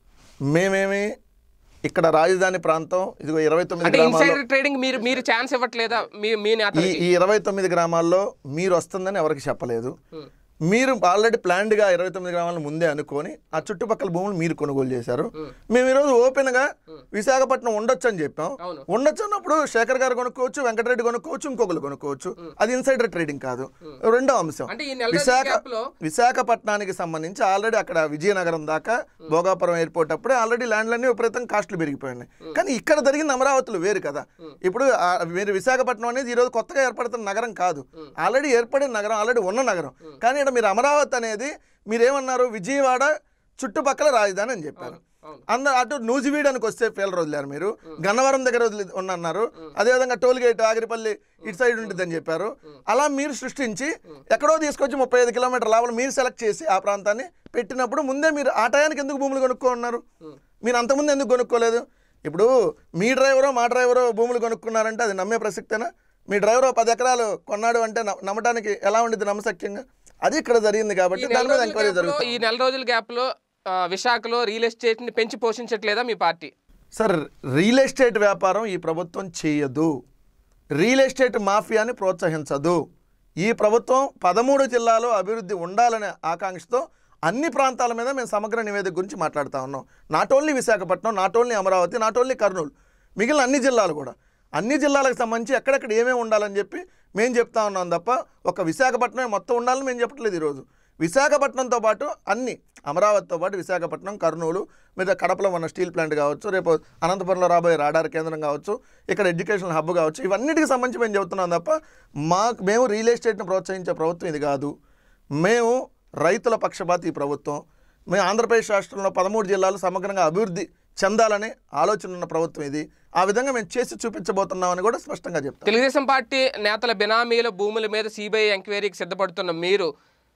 మేమేమి ఇక్కడ రాజధాని ప్రాంతం ఇదిగో ఇరవై తొమ్మిది అంటే గ్రామాల్లో ఇన్సైడర్ ట్రేడింగ్ మీరు మీరు ఛాన్స్ ఇవ్వట్లేదా మీ మీ ఈ నేతలకి ఈ ఇరవై తొమ్మిది గ్రామాల్లో మీరు వస్తుందని ఎవరికి చెప్పలేదు మీరు ఆల్రెడీ ప్లాన్డ్గా ఇరవై తొమ్మిది గ్రామాల ముందే అనుకొని ఆ చుట్టుపక్కల భూములు మీరు కొనుగోలు చేశారు మేము ఈరోజు ఓపెన్గా విశాఖపట్నం ఉండొచ్చు అని చెప్పాం అవును. ఉండొచ్చు అన్నప్పుడు శేఖర్ గారు కొనుక్కోవచ్చు వెంకటరెడ్డి కొనుక్కోవచ్చు ఇంకొకరు కొనుక్కోవచ్చు అది ఇన్సైడర్ ట్రేడింగ్ కాదు రెండో అంశం అంటే ఈ నెల రోజుల విశాఖ గ్యాప్లో విశాఖపట్నానికి సంబంధించి ఆల్రెడీ అక్కడ విజయనగరం దాకా భోగాపురం ఎయిర్పోర్ట్ అప్పుడే ఆల్రెడీ ల్యాండ్లన్నీ విపరీతంగా కాస్ట్లు పెరిగిపోయినాయి కానీ ఇక్కడ జరిగింది అమరావతిలో వేరు కదా ఇప్పుడు ఆ మీరు విశాఖపట్నం అనేది ఈరోజు కొత్తగా ఏర్పడుతున్న నగరం కాదు ఆల్రెడీ ఏర్పడిన నగరం ఆల్రెడీ ఉన్న నగరం కానీ ఇక్కడ మీరు అమరావతి అనేది మీరేమన్నారు విజయవాడ చుట్టుపక్కల రాజధాని అని చెప్పారు అవును. అందరు అటు నూజివీడానికి వస్తే పేర్లు వదిలేరు మీరు గన్నవరం దగ్గర వదిలి ఉన్నన్నారు అదేవిధంగా టోల్ గేట్ ఆగిరిపల్లి ఇటు సైడ్ ఉంటుందని చెప్పారు అలా మీరు సృష్టించి ఎక్కడో తీసుకొచ్చి ముప్పై ఐదు కిలోమీటర్ లోపల మీరు సెలెక్ట్ చేసి ఆ ప్రాంతాన్ని పెట్టినప్పుడు ముందే మీరు ఆ టయానికి ఎందుకు భూములు కొనుక్కున్నారు మీరు అంతకుముందు ఎందుకు కొనుక్కోలేదు ఇప్పుడు మీ డ్రైవరో మా డ్రైవరో భూములు కొనుక్కున్నారంటే అది నమ్మే ప్రసక్తేనా మీ డ్రైవర్ పది ఎకరాలు కొన్నాడు అంటే నమ్మ- నమ్మటానికి ఎలా ఉండిద్ది నమ్మశక్యంగా అది ఇక్కడ జరిగింది ఈ కాబట్టి నెల దాని మీద రోజుల ఎంక్వైరీ గ్యాప్లో జరుగుతుంది ఈ నెల రోజుల గ్యాప్లో ఆ, విశాఖలో రియల్ ఎస్టేట్ని పెంచి పోషించట్లేదా మీ పార్టీ సార్ రియల్ ఎస్టేట్ వ్యాపారం ఈ ప్రభుత్వం చేయదు రియల్ ఎస్టేట్ మాఫియాని ప్రోత్సహించదు ఈ ప్రభుత్వం పదమూడు జిల్లాలో అభివృద్ధి ఉండాలనే ఆకాంక్షతో అన్ని ప్రాంతాల మీద మేము సమగ్ర నివేదిక గురించి మాట్లాడుతూ ఉన్నాం not only Visakhapatnam not only Amaravati not only Kurnool మిగిలిన అన్ని జిల్లాలు కూడా అన్ని జిల్లాలకు సంబంధించి ఎక్కడెక్కడ ఏమేమి ఉండాలని చెప్పి మేము చెప్తా ఉన్నాం తప్ప ఒక విశాఖపట్నమే మొత్తం ఉండాలని మేము చెప్పట్లేదు ఈరోజు విశాఖపట్నంతో పాటు అన్ని అమరావతితో పాటు విశాఖపట్నం కర్నూలు మీద కడపలో ఉన్న స్టీల్ ప్లాంట్ కావచ్చు రేపు అనంతపురంలో రాబోయే రాడార్ కేంద్రం కావచ్చు ఇక్కడ ఎడ్యుకేషనల్ హబ్ కావచ్చు ఇవన్నిటికి సంబంధించి మేము చెబుతున్నాం తప్ప మా మేము రియల్ ఎస్టేట్ని ప్రోత్సహించే ప్రభుత్వం ఇది కాదు మేము రైతుల పక్షపాతి ఈ ప్రభుత్వం మేము ఆంధ్రప్రదేశ్ రాష్ట్రంలో పదమూడు జిల్లాలు సమగ్రంగా అభివృద్ధి చెందాలనే ఆలోచన ఉన్న ప్రభుత్వం ఇది ఆ విధంగా మేము చేసి చూపించబోతున్నామని కూడా స్పష్టంగా చెప్తాం తెలుగుదేశం పార్టీ నేతల బినామీల భూముల మీద సిబిఐ ఎంక్వైరీకి సిద్ధపడుతున్న మీరు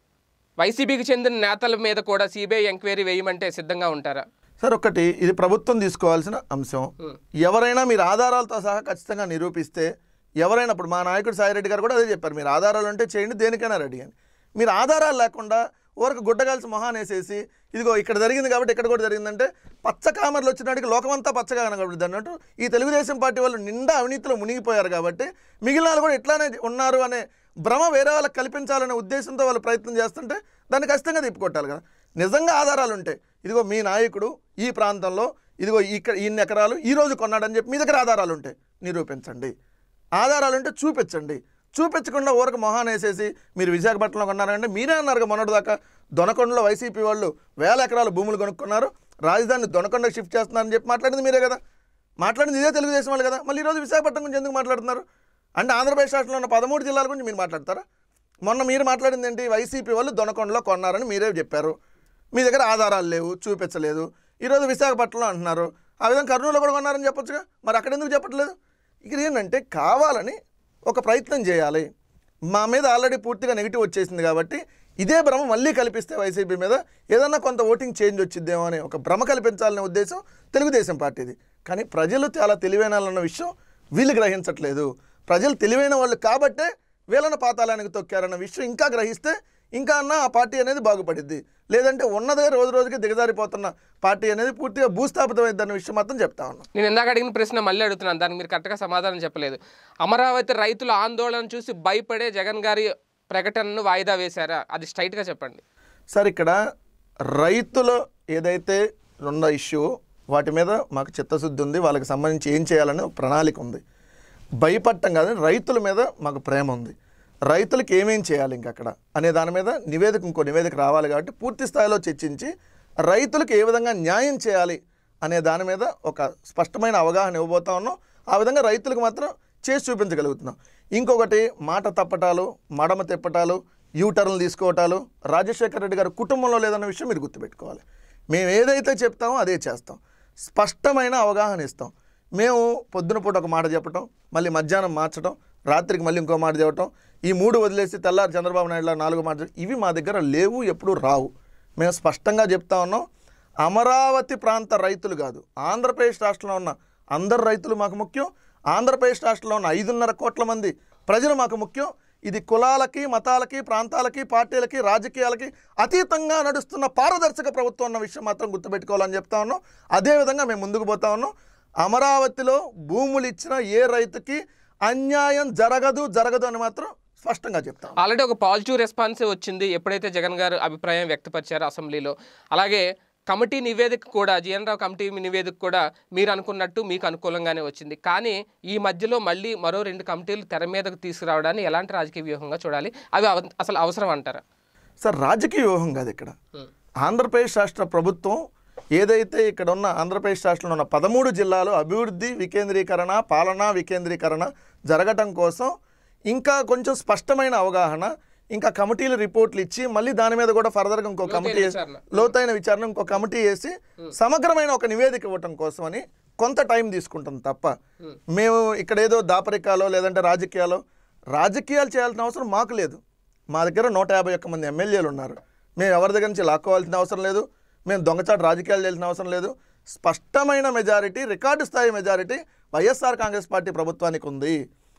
వైసీపీకి చెందిన నేతల మీద కూడా సిబిఐ ఎంక్వైరీ వేయమంటే సిద్ధంగా ఉంటారా సార్ ఒకటి ఇది ప్రభుత్వం తీసుకోవాల్సిన అంశం ఎవరైనా మీరు ఆధారాలతో సహా ఖచ్చితంగా నిరూపిస్తే ఎవరైనా ఇప్పుడు మా నాయకుడు సాయిరెడ్డి గారు కూడా అదే చెప్పారు మీరు ఆధారాలు ఉంటే చేయండి దేనికైనా రెడీ అని మీరు ఆధారాలు లేకుండా ఊరకు గుడ్డగాల్సి మొహాన్ వేసేసి ఇదిగో ఇక్కడ జరిగింది కాబట్టి ఇక్కడ కూడా జరిగిందంటే పచ్చ కామర్లు వచ్చినాటికి లోకమంతా పచ్చగా కనబడుతుంది అన్నట్టు ఈ తెలుగుదేశం పార్టీ వాళ్ళు నిండా అవినీతిలో మునిగిపోయారు కాబట్టి మిగిలిన వాళ్ళు కూడా ఇట్లానే ఉన్నారు అనే భ్రమ వేరే వాళ్ళకి కల్పించాలనే ఉద్దేశంతో వాళ్ళు ప్రయత్నం చేస్తుంటే దాన్ని ఖచ్చితంగా తిప్పుకొట్టాలి కదా నిజంగా ఆధారాలు ఉంటాయి ఇదిగో మీ నాయకుడు ఈ ప్రాంతంలో ఇదిగో ఇక్కడ ఇన్ని ఎకరాలు ఈ రోజు కొన్నాడని చెప్పి మీ దగ్గర ఆధారాలు ఉంటాయి నిరూపించండి ఆధారాలు ఉంటే చూపించండి చూపించకుండా ఊరకు మొహాన్ వేసేసి మీరు విశాఖపట్నంలో కొన్నారంటే మీరే అన్నారు కదా మొన్నటి దాకా దొనకొండలో వైసీపీ వాళ్ళు వేల ఎకరాల భూములు కొనుక్కున్నారు రాజధాని దొనకొండకు షిఫ్ట్ చేస్తున్నారని చెప్పి మాట్లాడింది మీరే కదా మాట్లాడింది ఇదే తెలుగుదేశం వాళ్ళు కదా మళ్ళీ ఈరోజు విశాఖపట్నం గురించి ఎందుకు మాట్లాడుతున్నారు అంటే ఆంధ్రప్రదేశ్ రాష్ట్రంలో ఉన్న పదమూడు జిల్లాల గురించి మీరు మాట్లాడతారా మొన్న మీరు మాట్లాడింది ఏంటి వైసీపీ వాళ్ళు దొనకొండలో కొన్నారని మీరే చెప్పారు మీ దగ్గర ఆధారాలు లేవు చూపించలేదు ఈరోజు విశాఖపట్నంలో అంటున్నారు ఆ విధంగా కర్నూలులో కూడా కొన్నారని చెప్పొచ్చుగా మరి అక్కడ ఎందుకు చెప్పట్లేదు ఇక్కడ ఏంటంటే కావాలని ఒక ప్రయత్నం చేయాలి మా మీద ఆల్రెడీ పూర్తిగా నెగిటివ్ వచ్చేసింది కాబట్టి ఇదే భ్రమ మళ్ళీ కల్పిస్తే వైసీపీ మీద ఏదన్నా కొంత ఓటింగ్ చేంజ్ వచ్చిద్దేమో అనే ఒక భ్రమ కల్పించాలనే ఉద్దేశం తెలుగుదేశం పార్టీది కానీ ప్రజలు చాలా తెలివైన వాళ్ళన్న విషయం వీళ్ళు గ్రహించట్లేదు ప్రజలు తెలివైన వాళ్ళు కాబట్టే వీళ్ళని పాతాళానికి తొక్కారన్న విషయం ఇంకా గ్రహిస్తే ఇంకా అన్న ఆ పార్టీ అనేది బాగుపడిద్ది లేదంటే ఉన్నదే రోజు రోజుకి దిగజారిపోతున్న పార్టీ అనేది పూర్తిగా భూస్థాపితమైందన్న విషయం మాత్రం చెప్తా ఉన్నాం నేను ఇందాక అడిగిన ప్రశ్న మళ్ళీ అడుగుతున్నాను దానికి మీరు కరెక్ట్గా సమాధానం చెప్పలేదు అమరావతి రైతుల ఆందోళన చూసి భయపడే జగన్ గారి ప్రకటనను వాయిదా వేశారా అది స్ట్రైట్గా చెప్పండి సార్ ఇక్కడ రైతులు ఏదైతే ఉన్న ఇష్యూ వాటి మీద మాకు చిత్తశుద్ధి ఉంది వాళ్ళకి సంబంధించి ఏం చేయాలనే ఒక ప్రణాళిక ఉంది భయపడటం కాదు రైతుల మీద మాకు ప్రేమ ఉంది రైతులకు ఏమేం చేయాలి ఇంక అక్కడ అనే దాని మీద నివేదిక ఇంకో నివేదిక రావాలి కాబట్టి పూర్తి స్థాయిలో చర్చించి రైతులకు ఏ విధంగా న్యాయం చేయాలి అనే దాని మీద ఒక స్పష్టమైన అవగాహన ఇవ్వబోతా ఉన్నాం ఆ విధంగా రైతులకు మాత్రం చేసి చూపించగలుగుతున్నాం ఇంకొకటి మాట తప్పటాలు మడమ తిప్పటాలు యూటర్న్లు తీసుకోవటాలు రాజశేఖర రెడ్డి గారి కుటుంబంలో లేదన్న విషయం మీరు గుర్తుపెట్టుకోవాలి మేము ఏదైతే చెప్తామో అదే చేస్తాం స్పష్టమైన అవగాహన ఇస్తాం మేము పొద్దున పూట ఒక మాట చెప్పటం మళ్ళీ మధ్యాహ్నం మార్చడం రాత్రికి మళ్ళీ ఇంకో మాట చెప్పటం ఈ మూడు వదిలేసి తెల్లారి చంద్రబాబు నాయుడులో నాలుగో మాట చెప్ప- ఇవి మా దగ్గర లేవు ఎప్పుడు రావు మేము స్పష్టంగా చెప్తా ఉన్నాం అమరావతి ప్రాంత రైతులు కాదు ఆంధ్రప్రదేశ్ రాష్ట్రంలో ఉన్న అందరు రైతులు మాకు ముఖ్యం ఆంధ్రప్రదేశ్ రాష్ట్రంలో ఉన్న ఐదున్నర కోట్ల మంది ప్రజలు మాకు ముఖ్యం ఇది కులాలకి మతాలకి ప్రాంతాలకి పార్టీలకి రాజకీయాలకి అతీతంగా నడుస్తున్న పారదర్శక ప్రభుత్వం అన్న విషయం మాత్రం గుర్తుపెట్టుకోవాలని చెప్తా ఉన్నాం అదేవిధంగా మేము ముందుకు పోతా ఉన్నాం అమరావతిలో భూములు ఇచ్చిన ఏ రైతుకి అన్యాయం జరగదు జరగదు అని మాత్రం స్పష్టంగా చెప్తాం ఆల్రెడీ ఒక పాజిటివ్ రెస్పాన్స్ వచ్చింది ఎప్పుడైతే జగన్ గారు అభిప్రాయం వ్యక్తపరిచారో అసెంబ్లీలో అలాగే కమిటీ నివేదిక కూడా జిఎన్ రావు కమిటీ నివేదిక కూడా మీరు అనుకున్నట్టు మీకు అనుకూలంగానే వచ్చింది కానీ ఈ మధ్యలో మళ్ళీ మరో రెండు కమిటీలు తెర మీదకు తీసుకురావడాన్ని ఎలాంటి రాజకీయ వ్యూహంగా చూడాలి అవి అవ- అసలు అవసరం అంటారా సార్ రాజకీయ వ్యూహం కాదు ఇక్కడ ఆంధ్రప్రదేశ్ రాష్ట్ర ప్రభుత్వం ఏదైతే ఇక్కడ ఉన్న ఆంధ్రప్రదేశ్ రాష్ట్రంలో ఉన్న పదమూడు జిల్లాలు అభివృద్ధి వికేంద్రీకరణ పాలనా వికేంద్రీకరణ జరగటం కోసం ఇంకా కొంచెం స్పష్టమైన అవగాహన ఇంకా కమిటీలు రిపోర్ట్లు ఇచ్చి మళ్ళీ దాని మీద కూడా ఫర్దర్గా ఇంకో కమిటీ వేసి- విచారణ. లోతైన విచారణ ఇంకో కమిటీ వేసి సమగ్రమైన ఒక నివేదిక ఇవ్వటం కోసమని కొంత టైం తీసుకుంటాం తప్ప మేము ఇక్కడ ఏదో దాపరికాలో లేదంటే రాజకీయాలో రాజకీయాలు చేయాల్సిన అవసరం మాకు లేదు మా దగ్గర నూట యాభై ఒక్క మంది ఎమ్మెల్యేలు ఉన్నారు మేము ఎవరి దగ్గర నుంచి లాక్కోవాల్సిన అవసరం లేదు మేము దొంగచాటు రాజకీయాలు చేయాల్సిన అవసరం లేదు స్పష్టమైన మెజారిటీ రికార్డు స్థాయి మెజారిటీ వైఎస్ఆర్ కాంగ్రెస్ పార్టీ ప్రభుత్వానికి ఉంది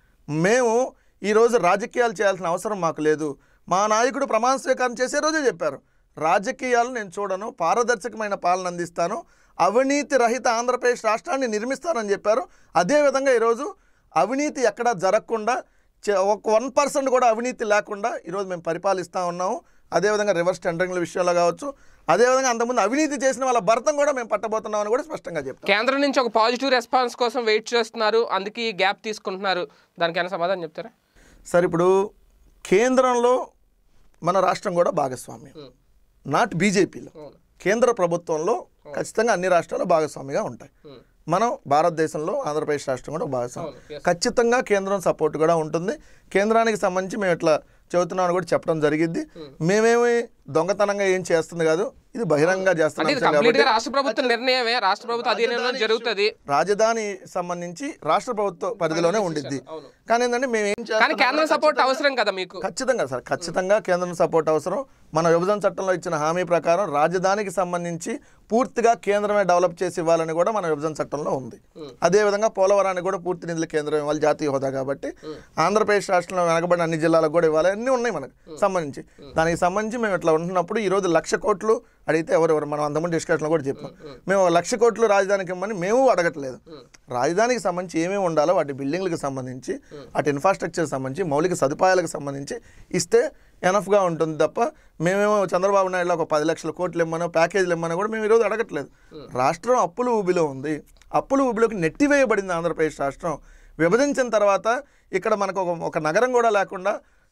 మేము ఈరోజు రాజకీయాలు చేయాల్సిన అవసరం మాకు లేదు మా నాయకుడు ప్రమాణ స్వీకారం చేసే రోజే చెప్పారు రాజకీయాలు నేను చూడను పారదర్శకమైన పాలన అందిస్తాను అవినీతి రహిత ఆంధ్రప్రదేశ్ రాష్ట్రాన్ని నిర్మిస్తానని చెప్పారు అదేవిధంగా ఈరోజు అవినీతి ఎక్కడా జరగకుండా చే- ఒక వన్ పర్సెంట్ కూడా అవినీతి లేకుండా ఈరోజు మేము పరిపాలిస్తూ ఉన్నాము అదేవిధంగా రివర్స్ టెండరింగ్ల విషయంలో కావచ్చు అదేవిధంగా అంతకుముందు అవినీతి చేసిన వాళ్ళ భర్తం కూడా మేము పట్టబోతున్నామని కూడా స్పష్టంగా చెప్తాం కేంద్రం నుంచి ఒక పాజిటివ్ రెస్పాన్స్ కోసం వెయిట్ చేస్తున్నారు అందుకే ఈ గ్యాప్ తీసుకుంటున్నారు దానికైనా సమాధానం చెప్తారా సార్ ఇప్పుడు కేంద్రంలో మన రాష్ట్రం కూడా భాగస్వామ్యం నాట్ బీజేపీలో అవును. కేంద్ర ప్రభుత్వంలో ఖచ్చితంగా అన్ని రాష్ట్రాలు భాగస్వామిగా ఉంటాయి Hmm. మనం భారతదేశంలో ఆంధ్రప్రదేశ్ రాష్ట్రం కూడా భాగస్వామి అవును, yes. ఖచ్చితంగా కేంద్రం సపోర్ట్ కూడా ఉంటుంది కేంద్రానికి సంబంధించి మేము ఇట్లా చెబుతున్నామని కూడా చెప్పడం జరిగింది మేమేమి దొంగతనంగా ఏం చేస్తుంది కాదు ఇది బహిరంగంగా అంటే ఇది చేస్తున్నాం కంప్లీట్ కాబట్టి గా రాష్ట్ర ప్రభుత్వ నిర్ణయమే రాష్ట్ర ప్రభుత్వ అధీనంలో జరుగుతుంది రాజధాని సంబంధించి రాష్ట్ర ప్రభుత్వ పరిధిలోనే ఉండిద్ది అవును. కానీ ఏంటంటే మేము ఏం కానీ చేస్తాం కేంద్రం సపోర్ట్ అవసరం కదా మీకు ఖచ్చితంగా సార్ ఖచ్చితంగా కేంద్రం సపోర్ట్ అవసరం మన విభజన చట్టంలో ఇచ్చిన హామీ ప్రకారం రాజధానికి సంబంధించి పూర్తిగా కేంద్రమే డెవలప్ చేసి ఇవ్వాలని కూడా మన విభజన చట్టంలో ఉంది అదేవిధంగా పోలవరానికి కూడా పూర్తి నిధులు కేంద్రం ఇవ్వాలి జాతీయ హోదా కాబట్టి ఆంధ్రప్రదేశ్ రాష్ట్రంలో వెనకబడిన అన్ని జిల్లాలకు కూడా ఇవ్వాలి అన్నీ ఉన్నాయి మనకు సంబంధించి దానికి సంబంధించి మేము ఇట్లా ఉంటున్నప్పుడు ఈ రోజు లక్ష కోట్లు అడిగితే ఎవరెవరు మనం అంతమంది డిస్కషన్లో కూడా చెప్పాం మేము ఒక లక్ష కోట్లు రాజధానికి ఇవ్వమని మేము అడగట్లేదు రాజధానికి సంబంధించి ఏమేమి ఉండాలో వాటి బిల్డింగ్లకు సంబంధించి అటు ఇన్ఫ్రాస్ట్రక్చర్ సంబంధించి మౌలిక సదుపాయాలకు సంబంధించి ఇస్తే ఎనఫ్గా ఉంటుంది తప్ప మేమేమో చంద్రబాబు నాయుడులో ఒక పది లక్షల కోట్లు ఇమ్మనో ప్యాకేజీలు ఇమ్మనో కూడా మేము ఈరోజు అడగట్లేదు రాష్ట్రం అప్పుల ఊబిలో ఉంది అప్పుల ఊబిలోకి నెట్టివేయబడింది ఆంధ్రప్రదేశ్ రాష్ట్రం విభజించిన తర్వాత ఇక్కడ మనకు ఒక ఒక నగరం కూడా లేకుండా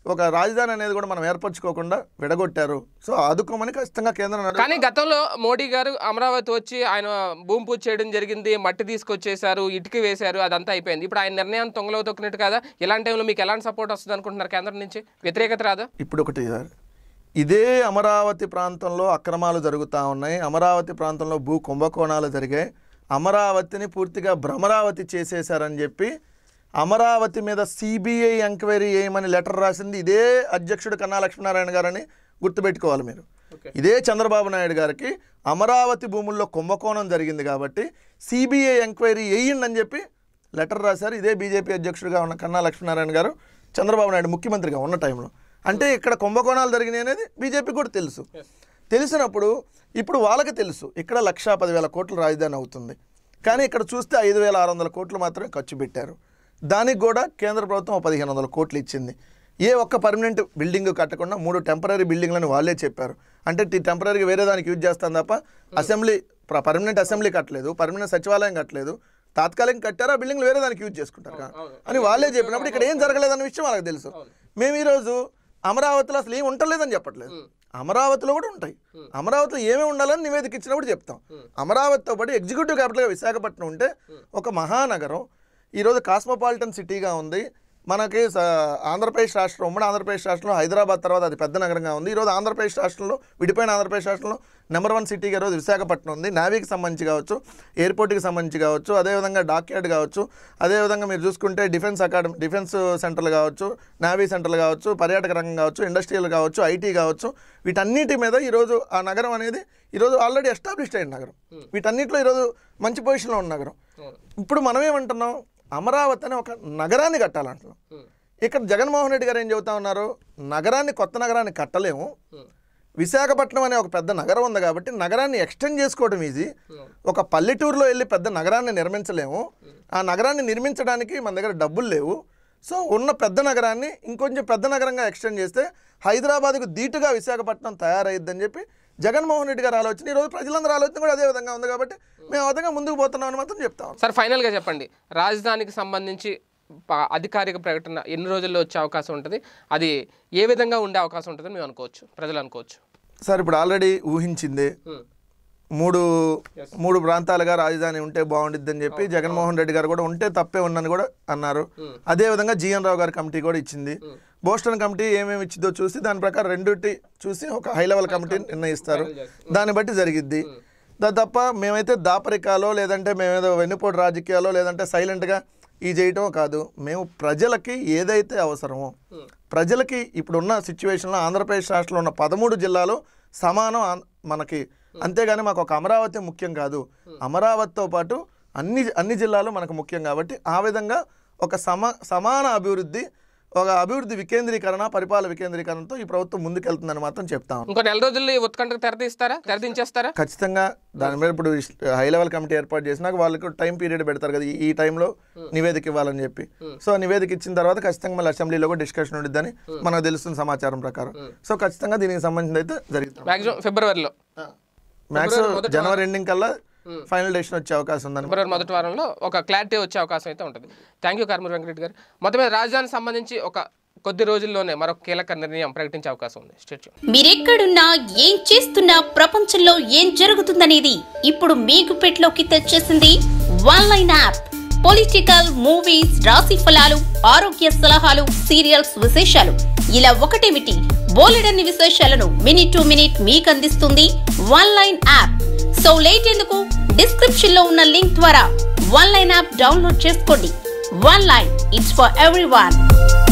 ఒక రాజధాని అనేది కూడా మనం ఏర్పరచుకోకుండా విడగొట్టారు సో ఆదుకోమని ఖచ్చితంగా కేంద్రం అడుగు- కానీ గతంలో మోడీ గారు అమరావతి వచ్చి ఆయన భూమి పూజ చేయడం జరిగింది మట్టి తీసుకొచ్చేసారు ఇటుక వేశారు అదంతా అయిపోయింది ఇప్పుడు ఆయన నిర్ణయాన్ని తొంగలో తొక్కినట్టు కదా ఇలాంటి టైంలో మీకు ఎలాంటి సపోర్ట్ వస్తుంది అనుకుంటున్నారు కేంద్రం నుంచి వ్యతిరేకత రాదా ఇప్పుడు ఒకటి సార్ ఇదే అమరావతి ప్రాంతంలో అక్రమాలు జరుగుతూ ఉన్నాయి అమరావతి ప్రాంతంలో భూ కుంభకోణాలు జరిగాయి అమరావతిని పూర్తిగా భ్రమరావతి చేసేశారని చెప్పి అమరావతి మీద సిబిఐ ఎంక్వైరీ చేయమని లెటర్ రాసింది ఇదే అధ్యక్షుడు కన్నా లక్ష్మీనారాయణ గారని గుర్తుపెట్టుకోవాలి మీరు ఓకే ఇదే చంద్రబాబు నాయుడు గారికి అమరావతి భూముల్లో కుంభకోణం జరిగింది కాబట్టి సిబిఐ ఎంక్వైరీ వేయండి అని చెప్పి లెటర్ రాశారు ఇదే బీజేపీ అధ్యక్షుడిగా ఉన్న కన్నా లక్ష్మీనారాయణ గారు చంద్రబాబు నాయుడు ముఖ్యమంత్రిగా ఉన్న టైంలో అంటే ఇక్కడ కుంభకోణాలు జరిగినాయి అనేది బీజేపీకి కూడా తెలుసు తెలిసినప్పుడు ఇప్పుడు వాళ్ళకి తెలుసు ఇక్కడ లక్షా పదివేల కోట్ల రాజధాని అవుతుంది కానీ ఇక్కడ చూస్తే ఐదు వేల ఆరు వందల కోట్లు మాత్రమే ఖర్చు పెట్టారు దానికి కూడా కేంద్ర ప్రభుత్వం ఓ పదిహేను వందల కోట్లు ఇచ్చింది ఏ ఒక్క పర్మనెంట్ బిల్డింగ్ కట్టకుండా మూడు టెంపరీ బిల్డింగ్లని వాళ్ళే చెప్పారు అంటే ఈ టెంపరీగా వేరే దానికి యూజ్ చేస్తాను తప్ప అసెంబ్లీ పర్మనెంట్ అసెంబ్లీ కట్టలేదు పర్మనెంట్ సచివాలయం కట్టలేదు తాత్కాలికంగా కట్టారు ఆ బిల్డింగ్లు వేరే దానికి యూజ్ చేసుకుంటారు కదా. అవును. అని వాళ్ళే చెప్పినప్పుడు ఇక్కడ ఏం జరగలేదన్న విషయం వాళ్ళకి తెలుసు మేము ఈరోజు అమరావతిలో అసలు ఏం ఉండలేదని చెప్పట్లేదు అమరావతిలో కూడా ఉంటాయి అమరావతిలో ఏమేమి ఉండాలని నివేదిక ఇచ్చినప్పుడు చెప్తాం అమరావతితో పాటు ఎగ్జిక్యూటివ్ క్యాపిటల్గా విశాఖపట్నం ఉంటే ఒక మహానగరం ఈరోజు కాస్మోపాలిటన్ సిటీగా ఉంది మనకి స- ఆంధ్రప్రదేశ్ రాష్ట్రం ఉమ్మడి ఆంధ్రప్రదేశ్ రాష్ట్రంలో హైదరాబాద్ తర్వాత అది పెద్ద నగరంగా ఉంది ఈరోజు ఆంధ్రప్రదేశ్ రాష్ట్రంలో విడిపోయిన ఆంధ్రప్రదేశ్ రాష్ట్రంలో నెంబర్ వన్ సిటీగా ఈరోజు విశాఖపట్నం ఉంది నావీకి సంబంధించి కావచ్చు ఎయిర్పోర్ట్కి సంబంధించి కావచ్చు అదేవిధంగా డాక్యార్డ్ కావచ్చు అదేవిధంగా మీరు చూసుకుంటే డిఫెన్స్ అకాడమీ డిఫెన్స్ సెంటర్లు కావచ్చు నావీ సెంటర్లు కావచ్చు పర్యాటక రంగం కావచ్చు ఇండస్ట్రియల్ కావచ్చు ఐటీ కావచ్చు వీటన్నిటి మీద ఈరోజు ఆ నగరం అనేది ఈరోజు ఆల్రెడీ ఎస్టాబ్లిష్డ్ అయిన నగరం వీటన్నిటిలో ఈరోజు మంచి పొజిషన్లో ఉన్న నగరం ఇప్పుడు మనం ఏమంటున్నాం అమరావతి అనే ఒక నగరాన్ని కట్టాలంటున్నాం ఇక్కడ జగన్మోహన్ రెడ్డి గారు ఏం చెబుతా ఉన్నారు నగరాన్ని కొత్త నగరాన్ని కట్టలేము విశాఖపట్నం అనే ఒక పెద్ద నగరం ఉంది కాబట్టి నగరాన్ని ఎక్స్టెండ్ చేసుకోవడం ఈజీ ఒక పల్లెటూరులో వెళ్ళి పెద్ద నగరాన్ని నిర్మించలేము ఆ నగరాన్ని నిర్మించడానికి మన దగ్గర డబ్బులు లేవు సో ఉన్న పెద్ద నగరాన్ని ఇంకొంచెం పెద్ద నగరంగా ఎక్స్టెండ్ చేస్తే హైదరాబాద్కు ధీటుగా విశాఖపట్నం తయారైద్దని చెప్పి జగన్మోహన్ రెడ్డి గారు ఆలోచన ఈరోజు ప్రజలందరూ ఆలోచన కూడా అదే విధంగా ఉంది కాబట్టి మేము ఆ విధంగా ముందుకు పోతున్నాం అని మాత్రం చెప్తాం సార్ ఫైనల్గా చెప్పండి రాజధానికి సంబంధించి ప- అధికారిక ప్రకటన ఎన్ని రోజుల్లో వచ్చే అవకాశం ఉంటుంది అది ఏ విధంగా ఉండే అవకాశం ఉంటుందని మేము అనుకోవచ్చు ప్రజలు అనుకోవచ్చు సార్ ఇప్పుడు ఆల్రెడీ ఊహించింది Hmm. మూడు మూడు ప్రాంతాలుగా రాజధాని ఉంటే బాగుండిద్దని చెప్పి జగన్మోహన్ రెడ్డి గారు కూడా ఉంటే తప్పే ఉందని కూడా అన్నారు అదేవిధంగా జిఎన్ రావు గారి కమిటీ కూడా ఇచ్చింది బోస్టన్ కమిటీ ఏమేమి ఇచ్చిందో చూసి దాని ప్రకారం రెండుటి చూసి ఒక హై లెవెల్ కమిటీ నిర్ణయిస్తారు దాన్ని బట్టి జరిగిద్ది దా తప్ప మేమైతే దాపరికాలో లేదంటే మేమేదో వెన్నుపోటు రాజకీయాలో లేదంటే సైలెంట్గా ఈ చేయటం కాదు మేము ప్రజలకి ఏదైతే అవసరమో ప్రజలకి ఇప్పుడున్న సిచ్యువేషన్లో ఆంధ్రప్రదేశ్ రాష్ట్రంలో ఉన్న పదమూడు జిల్లాలు సమానం ఆన్- మనకి అంతేగాని మాకు ఒక అమరావతి ముఖ్యం కాదు అమరావతితో పాటు అన్ని అన్ని జిల్లాలు మనకు ముఖ్యం కాబట్టి ఆ విధంగా ఒక సమ సమాన అభివృద్ధి ఒక అభివృద్ధి వికేంద్రీకరణ పరిపాలన వికేంద్రీకరణతో ఈ ప్రభుత్వం ముందుకెళ్తుందని మాత్రం చెప్తాం ఇంకో నెల రోజుల్లో ఈ ఉత్కంఠకు తెరతీస్తారా తెరదించేస్తారా ఖచ్చితంగా దాని మీద ఇప్పుడు హై లెవెల్ కమిటీ ఏర్పాటు చేసినాక వాళ్ళకి టైం పీరియడ్ పెడతారు కదా ఈ- ఈ టైంలో నివేదిక ఇవ్వాలని చెప్పి సో ఆ నివేదిక ఇచ్చిన తర్వాత ఖచ్చితంగా మళ్ళీ అసెంబ్లీలో కూడా డిస్కషన్ ఉండిద్దని మనకు తెలుస్తున్న సమాచారం ప్రకారం సో ఖచ్చితంగా దీనికి సంబంధించి అయితే జరుగుతుంది మ్యాక్సిమం ఫిబ్రవరిలో మ్యాక్స్ జనవరి ఎండింగ్ కల్లా ఫైనల్ డెసిషన్ వచ్చే అవకాశం ఉందని ఫిబ్రవరి మొదటి వారంలో ఒక క్లారిటీ వచ్చే అవకాశం అయితే ఉంటుంది థ్యాంక్ యూ కార్మూర్ వెంకటరెడ్డి గారు మొత్తం మీద రాజధానికి సంబంధించి ఒక కొద్ది రోజుల్లోనే మరొక కీలక నిర్ణయం ప్రకటించే అవకాశం ఉంది స్టేట్ మీరెక్కడున్నా ఏం చేస్తున్నా ప్రపంచంలో ఏం జరుగుతుందనేది ఇప్పుడు మీకు పెట్లోకి తెచ్చేసింది one line app political movies రాశి ఫలాలు ఆరోగ్య సలహాలు సీరియల్స్ విశేషాలు ఇలా ఒకటేమిటి బోలెడన్ని విశేషాలను మినిట్ టు మినిట్ మీకు అందిస్తుంది one line app so late ఎందుకు డిస్క్రిప్షన్ లో ఉన్న లింక్ ద్వారా వన్ లైన్ యాప్ డౌన్లోడ్ చేసుకోండి one line it's for every